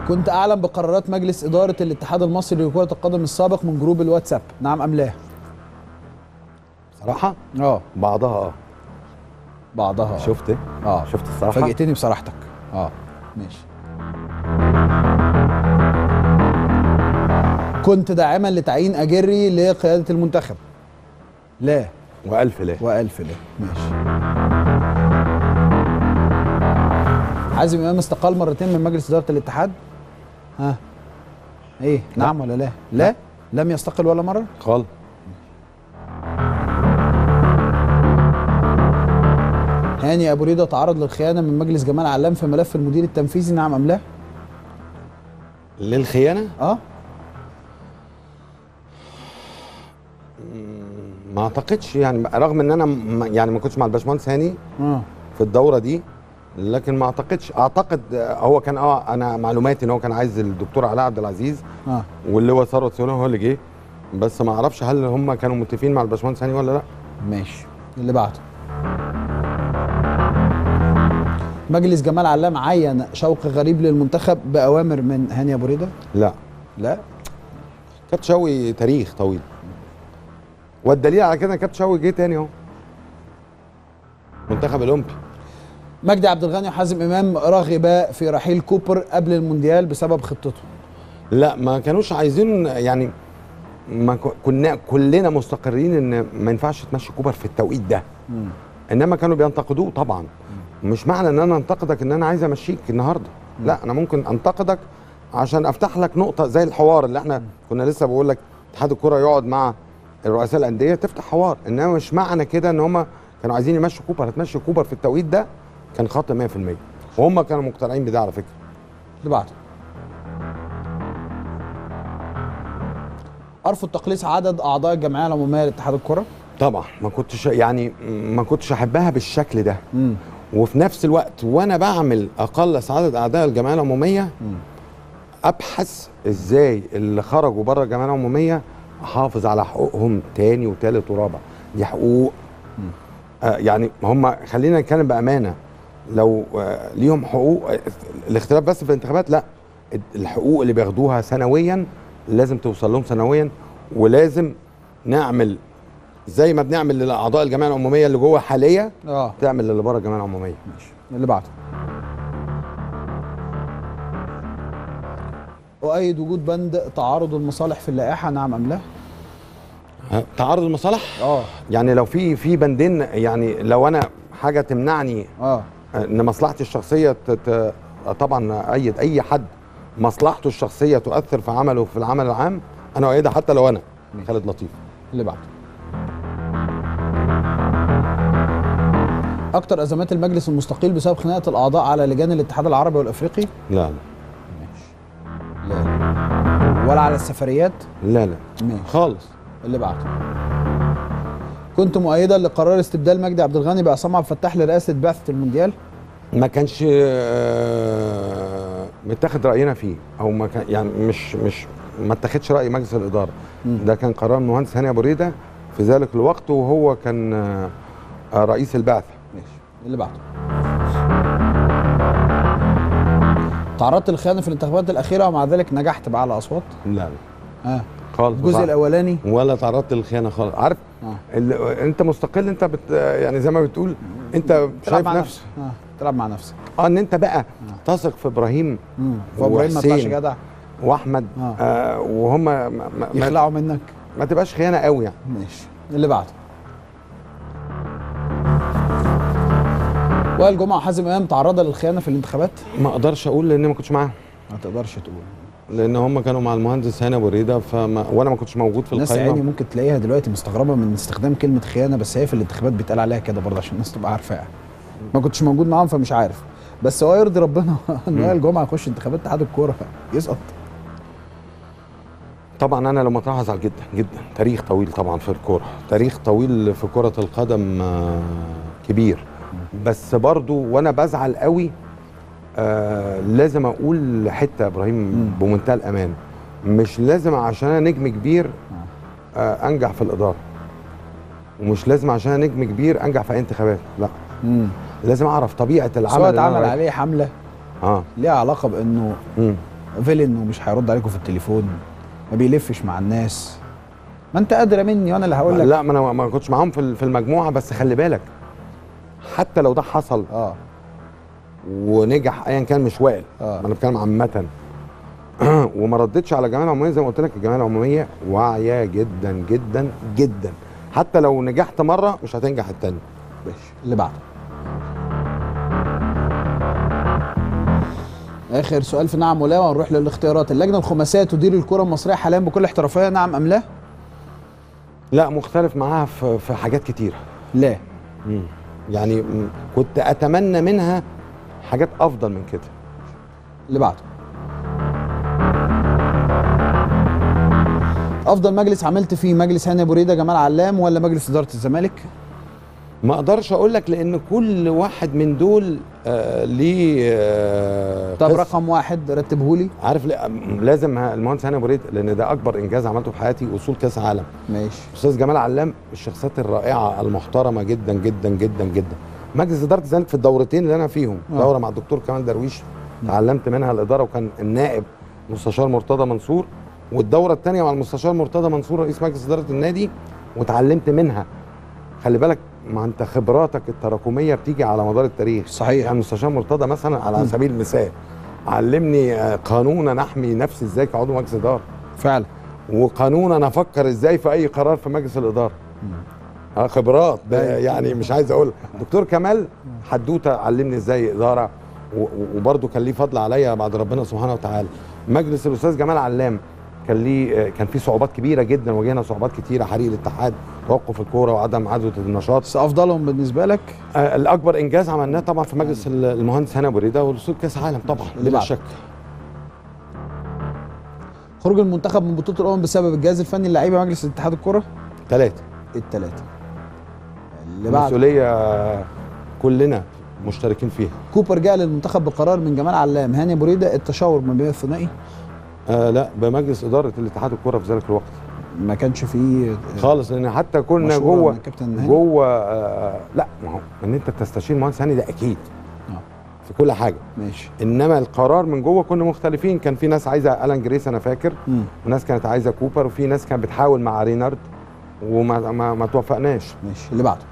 كنت اعلم بقرارات مجلس اداره الاتحاد المصري لكره القدم السابق من جروب الواتساب نعم ام لا صراحه اه بعضها اه بعضها شفت اه شفت الصراحه فاجئتني بصراحتك اه ماشي كنت داعما لتعيين اجري لقياده المنتخب لا والف لا والف لا ماشي حازم امام استقال مرتين من مجلس اداره الاتحاد ها ايه نعم ولا لا لا لم يستقل ولا مره خالص هاني ابو ريده تعرض للخيانه من مجلس جمال علام في ملف المدير التنفيذي نعم ام لا للخيانه اه ما اعتقدش يعني رغم ان انا م- يعني ما كنتش مع الباشمهندس هاني اه في الدوره دي لكن ما اعتقدش اعتقد آه، هو كان اه انا معلوماتي ان هو كان عايز الدكتور علاء عبد العزيز اه واللي هو ثروت سليمان هو اللي جه بس ما اعرفش هل هم كانوا متفقين مع الباشمهندس هاني ولا لا ماشي اللي بعده مجلس جمال علام عين شوقي غريب للمنتخب باوامر من هاني ابو ريده لا لا كابتن شوقي تاريخ طويل والدليل على كده كابتن شوقي جه تاني اهو منتخب الاولمبي مجدي عبد الغني وحازم امام رغبا في رحيل كوبر قبل المونديال بسبب خطته لا ما كانوش عايزين يعني ما ك- كنا كلنا مستقرين ان ما ينفعش تمشي كوبر في التوقيت ده انما كانوا بينتقدوه طبعا مش معنى ان انا انتقدك ان انا عايز امشيك النهارده لا انا ممكن انتقدك عشان افتح لك نقطه زي الحوار اللي احنا كنا لسه بقول لك اتحاد الكره يقعد مع رؤساء الانديه تفتح حوار انما مش معنى كده ان هم كانوا عايزين يمشوا كوبر هتمشي كوبر في التوقيت ده كان خطا 100% وهم كانوا مقتنعين بده على فكره اللي بعده ارفض تقليص عدد اعضاء الجمعيه العموميه لاتحاد الكره طبعا ما كنتش يعني ما كنتش احبها بالشكل ده امم وفي نفس الوقت وانا بعمل اقلص عدد اعضاء الجمعيه العموميه ابحث ازاي اللي خرجوا بره الجمعيه العموميه احافظ على حقوقهم تاني وتالت ورابع دي حقوق آه يعني هم خلينا نتكلم بامانه لو آه ليهم حقوق آه، الاختلاف بس في الانتخابات لا الحقوق اللي بياخدوها سنويا لازم توصل لهم سنويا ولازم نعمل زي ما بنعمل لاعضاء الجمعيه العموميه اللي جوه حاليا اه تعمل اللي بره الجمعيه العموميه ماشي اللي بعده أؤيد وجود بند تعارض المصالح في اللائحة نعم أم لا؟ ها، تعارض المصالح اه يعني لو في في بندين يعني لو انا حاجه تمنعني اه ان مصلحتي الشخصيه تت... طبعا ايد اي حد مصلحته الشخصيه تؤثر في عمله في العمل العام انا اؤيدها حتى لو انا ماشي. خالد لطيف اللي بعده أكتر أزمات المجلس المستقيل بسبب خناقة الأعضاء على لجان الاتحاد العربي والأفريقي؟ لا لا ولا على السفريات؟ لا لا ماشي خالص اللي بعده كنت مؤيدا لقرار استبدال مجدي عبد الغني بعصام عبد الفتاح لرئاسة بعثة المونديال؟ ما كانش آه، متاخد راينا فيه او ما كان يعني مش مش ما اتخذش راي مجلس الاداره مم. ده كان قرار المهندس هاني ابو ريده في ذلك الوقت وهو كان آه، آه، رئيس البعثه ماشي اللي بعده تعرضت للخيانة في الانتخابات الأخيرة ومع ذلك نجحت بأعلى أصوات؟ لا لا اه خالص الجزء بصراحة. الأولاني ولا تعرضت للخيانه خالص عارف اه ال- انت مستقل انت بت يعني زي ما بتقول انت تلعب شايف مع نفسك نفسك اه تلعب مع نفسك اه ان انت بقى تثق في ابراهيم امم فابراهيم ما طلعش وحسين. جدع واحمد آه. آه وهم ما, ما, ما, يخلعوا منك ما تبقاش خيانه قوي يعني ماشي اللي بعده وائل جمعه وحازم امام تعرضا للخيانه في الانتخابات ما اقدرش اقول لان ما كنتش معاهم ما تقدرش تقول لان هم كانوا مع المهندس هاني ابو ريده فما وانا ما كنتش موجود في الناس يعني القائمه ممكن تلاقيها دلوقتي مستغربه من استخدام كلمه خيانه بس هي في الانتخابات بيتقال عليها كده برضه عشان الناس تبقى عارفاها ما كنتش موجود معاهم فمش عارف بس هو يرضي ربنا ان وائل جمعه يخش انتخابات اتحاد الكوره يسقط طبعا انا لما اتلاحظ على جدا جدا تاريخ طويل طبعا في الكوره تاريخ طويل في كره القدم آه، كبير بس برضو وانا بزعل قوي آه لازم اقول حته يا ابراهيم مم. بمنتهى الامان مش لازم عشان انا نجم كبير آه انجح في الاداره ومش لازم عشان انا نجم كبير انجح في اي انتخابات لا امم لازم اعرف طبيعه بس العمل هو اللي أنا اتعمل رايح- عليه حمله اه ليها علاقه بانه مم. فيلن ومش هيرد عليكم في التليفون ما بيلفش مع الناس ما انت ادرى مني وانا اللي هقول لك لا ما انا ما كنتش معاهم في ال- في المجموعه بس خلي بالك حتى لو ده حصل اه ونجح ايا كان مش وائل آه. انا بتكلم عامه وما ردتش على الجمعيه العموميه زي ما قلت لك الجمعيه العموميه واعيه جدا جدا جدا حتى لو نجحت مره مش هتنجح التاني ماشي اللي بعده اخر سؤال في نعم ولا ونروح للاختيارات اللجنه الخماسيه تدير الكره المصريه حاليا بكل احترافيه نعم ام لا لا مختلف معاها في, في حاجات كتيره لا يعني م- كنت اتمنى منها حاجات افضل من كده اللي بعده افضل مجلس عملت فيه مجلس هاني ابو ريده جمال علام ولا مجلس اداره الزمالك ما اقدرش اقول لك لان كل واحد من دول آه ليه آه طب قصة. رقم واحد رتبهولي عارف لا- لازم ه- المهندس هاني ابو ريد لان ده اكبر انجاز عملته في حياتي وصول كاس عالم ماشي استاذ جمال علام الشخصيات الرائعه المحترمه جدا جدا جدا جدا مجلس اداره الزمالك في الدورتين اللي انا فيهم آه. دوره مع الدكتور كمال درويش تعلمت منها الاداره وكان النائب مستشار مرتضى منصور والدوره الثانيه مع المستشار مرتضى منصور رئيس مجلس اداره النادي وتعلمت منها خلي بالك ما انت خبراتك التراكميه بتيجي على مدار التاريخ صحيح. يعني المستشار مرتضى مثلا على سبيل المثال علمني آه، قانونا احمي نفسي ازاي كعضو مجلس اداره فعلا وقانونا افكر ازاي في اي قرار في مجلس الاداره اه خبرات ده أيوة. يعني مش عايز اقول دكتور كمال حدوته علمني ازاي اداره و- و- وبرضه كان ليه فضل عليا بعد ربنا سبحانه وتعالى مجلس الاستاذ جمال علام كان ليه آه، كان في صعوبات كبيره جدا واجهنا صعوبات كتيره حريق الاتحاد توقف الكوره وعدم عدوى النشاط بس افضلهم بالنسبه لك آه، الاكبر انجاز عملناه طبعا في مجلس ال- المهندس هاني ابو ريده والوصول كاس عالم طبعا اللي بلا بعده. شك خروج المنتخب من بطوله الامم بسبب الجهاز الفني اللعيبه مجلس اتحاد الكره ثلاثه الثلاثه اللي بعد مسؤوليه كلنا مشتركين فيها كوبر جاء للمنتخب بقرار من جمال علام هاني ابو ريده التشاور ما بين الثنائي آه لا بمجلس اداره الاتحاد الكره في ذلك الوقت ما كانش فيه خالص لان حتى كنا مشورة جوه من كابتن هاني؟ جوه آه لا ما هو ان انت تستشير مهندس هاني ده اكيد آه. في كل حاجه ماشي انما القرار من جوه كنا مختلفين كان في ناس عايزه الان جريس انا فاكر مم. وناس كانت عايزه كوبر وفي ناس كانت بتحاول مع رينارد وما ما, ما توفقناش ماشي اللي بعده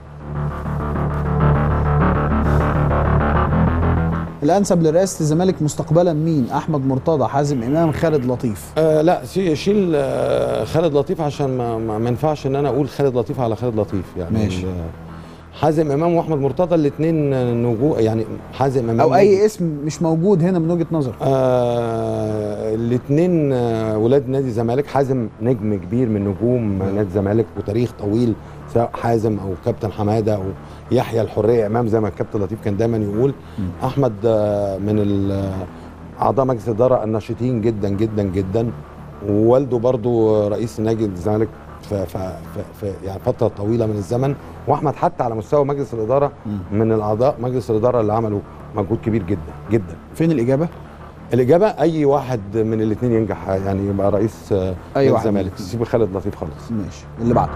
الانسب لرئاسه الزمالك مستقبلا مين احمد مرتضى حازم امام خالد لطيف آه لا شي- شيل آه خالد لطيف عشان ما, ما, ما ينفعش ان انا اقول خالد لطيف على خالد لطيف يعني ماشي. ال- حازم امام واحمد مرتضى الاثنين نجوم يعني حازم امام او نجم. اي اسم مش موجود هنا من وجهه نظرك آه الاثنين آه ولاد نادي الزمالك حازم نجم كبير من نجوم نادي الزمالك وتاريخ طويل سواء حازم او كابتن حماده او يحيى الحريه امام زي ما الكابتن لطيف كان دايما يقول احمد آه من ال- اعضاء مجلس الاداره الناشطين جدا جدا جدا ووالده برضو رئيس نادي الزمالك في, في, في, في يعني فتره طويله من الزمن واحمد حتى على مستوى مجلس الاداره من الاعضاء مجلس الاداره اللي عملوا مجهود كبير جدا جدا فين الاجابه الاجابه اي واحد من الاثنين ينجح يعني يبقى رئيس آه، أي نادي واحد. الزمالك سيب خالد لطيف خالص ماشي اللي بعده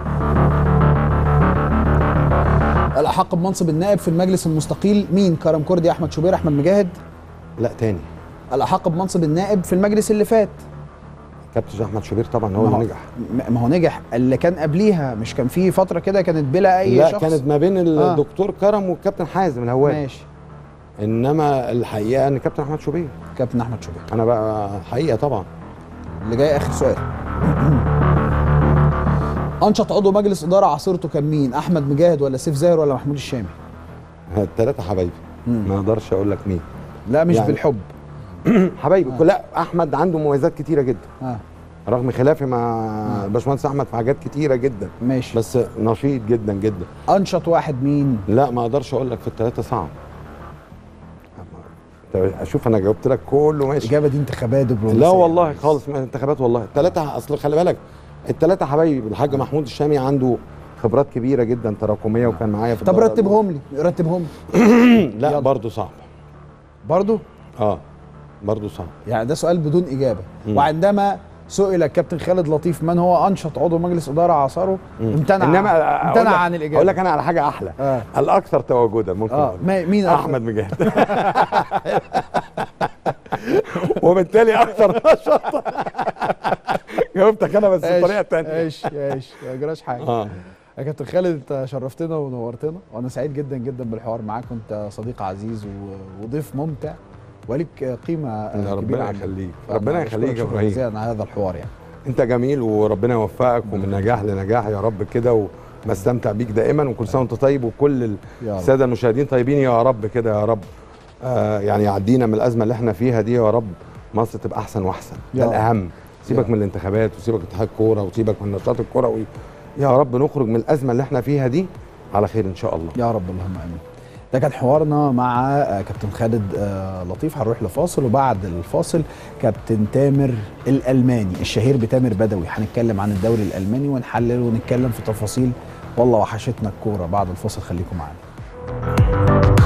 الاحق بمنصب النائب في المجلس المستقيل مين كرم كردي احمد شوبير احمد مجاهد لا تاني الاحق بمنصب النائب في المجلس اللي فات كابتن احمد شوبير طبعا هو ما اللي نجح م- ما هو نجح اللي كان قبليها مش كان في فتره كده كانت بلا اي لا شخص كانت ما بين آه. الدكتور كرم والكابتن حازم الهواري ماشي انما الحقيقه ان كابتن احمد شوبير كابتن احمد شوبير انا بقى حقيقه طبعا اللي جاي اخر سؤال انشط عضو مجلس اداره عاصرته كان مين احمد مجاهد ولا سيف زاهر ولا محمود الشامي الثلاثه حبايبي ما اقدرش اقول لك مين لا مش يعني- بالحب حبايبي لا احمد عنده مميزات كتيره جدا اه رغم خلافي مع الباشمهندس احمد في حاجات كتيره جدا ماشي بس نشيط جدا جدا انشط واحد مين لا ما اقدرش اقول لك في الثلاثه صعب طب اشوف انا جاوبت لك كله ماشي الاجابه دي انتخابات دبلوماسيه لا والله خالص ما انتخابات والله الثلاثه اصل خلي بالك الثلاثه حبايبي الحاج محمود الشامي عنده خبرات كبيره جدا تراكميه وكان معايا في طب الدورة رتبهم لي رتبهم الأولى. لا يلا. برضه صعب برضو اه برضه صعب يعني ده سؤال بدون اجابه وعندما سئل الكابتن خالد لطيف من هو انشط عضو مجلس اداره عاصره امتنع انما أقول امتنع لك- عن الاجابه اقول لك انا على حاجه احلى آه. الاكثر تواجدا ممكن اه أقول. ما- مين أكتر؟ احمد مجاهد وبالتالي اكثر نشاط جاوبتك انا بس بطريقه ثانيه ايش ايش ما يجراش حاجه اه يا كابتن خالد انت شرفتنا ونورتنا وانا سعيد جدا جدا بالحوار معاك وانت صديق عزيز و- وضيف ممتع وليك قيمه لا، كبيره ربنا عندنا. يخليك فأنا ربنا بشكرك يخليك يا شكرا ابراهيم جزيلا على هذا الحوار يعني انت جميل وربنا يوفقك ومن نجاح لنجاح يا رب كده وما استمتع بيك دائما وكل سنه وانت طيب وكل ال- يا رب. الساده المشاهدين طيبين يا رب كده يا رب آه يعني يعدينا من الازمه اللي احنا فيها دي يا رب مصر تبقى احسن واحسن يا ده رب. الاهم سيبك رب. من الانتخابات وسيبك من اتحاد الكوره وسيبك من النشاط الكروي يا رب نخرج من الازمه اللي احنا فيها دي على خير ان شاء الله يا رب اللهم امين ده كان حوارنا مع آه، كابتن خالد آه، لطيف هنروح لفاصل وبعد الفاصل كابتن تامر الالماني الشهير بتامر بدوي هنتكلم عن الدوري الالماني ونحلل ونتكلم في تفاصيل والله وحشتنا الكوره بعد الفاصل خليكم معانا